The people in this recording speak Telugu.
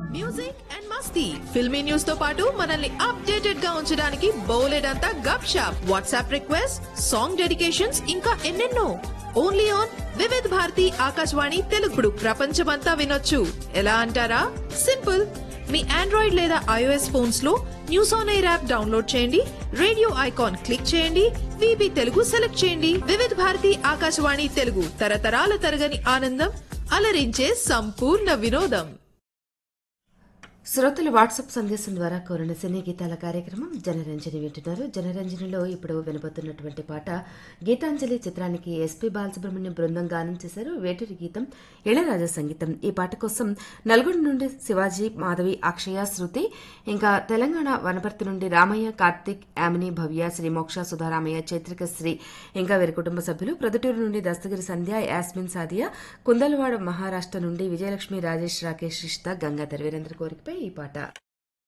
మ్యూజిక్ అండ్ మస్తీ ఫిల్మీ న్యూస్ తో పాటు మనల్ని అప్డేటెడ్ గా ఉంచడానికి బౌలెడంతా గప్ షాప్ వాట్సాప్ రిక్వెస్ట్ సాంగ్ డెడికేషన్స్ ఇంకా ఎన్నెన్నో ఓన్లీ ఆన్ వివిధ్ భారతి ఆకాశవాణి తెలుగుడు ప్రపంచమంతా వినొచ్చు ఎలా అంటారా సింపుల్ మీ ఆండ్రాయిడ్ లేదా ఐఓఎస్ ఫోన్స్ లో news on air app download చేయండి రేడియో ఐకాన్ క్లిక్ చేయండి విబి తెలుగు సెలెక్ట్ చేయండి వివిధ భారతి ఆకాశవాణి తెలుగు తరతరాల తరగని ఆనందం అలరించే సంపూర్ణ వినోదం శ్రోతలు వాట్సాప్ సందేశం ద్వారా కోరిన సినీ గీతాల కార్యక్రమం జనరంజని వింటున్నారు జనరంజనిలో ఇప్పుడు వినబోతున్నటువంటి పాట గీతాంజలి చిత్రానికి ఎస్పీ బాలసుబ్రహ్మణ్యం బృందం గానం చేశారు వేటూరి గీతం ఇళరాజా సంగీతం ఈ పాట కోసం నల్గొండ నుండి శివాజీ మాధవి అక్షయ శృతి ఇంకా తెలంగాణ వనపర్తి నుండి రామయ్య కార్తిక్ యామిని భవ్య శ్రీ మోక్ష సుధారామయ్య చైత్రిక శ్రీ ఇంకా వీరి కుటుంబ సభ్యులు ప్రొద్దుటూరు నుండి దస్తగిరి సంధ్య యాస్మిన్ సాదియా కుందలవాడ మహారాష్ట్ర నుండి విజయలక్ష్మి రాజేష్ రాకేష్ రిష్తా గంగాధర్ వీరందరి కోరికపై ఈ పాట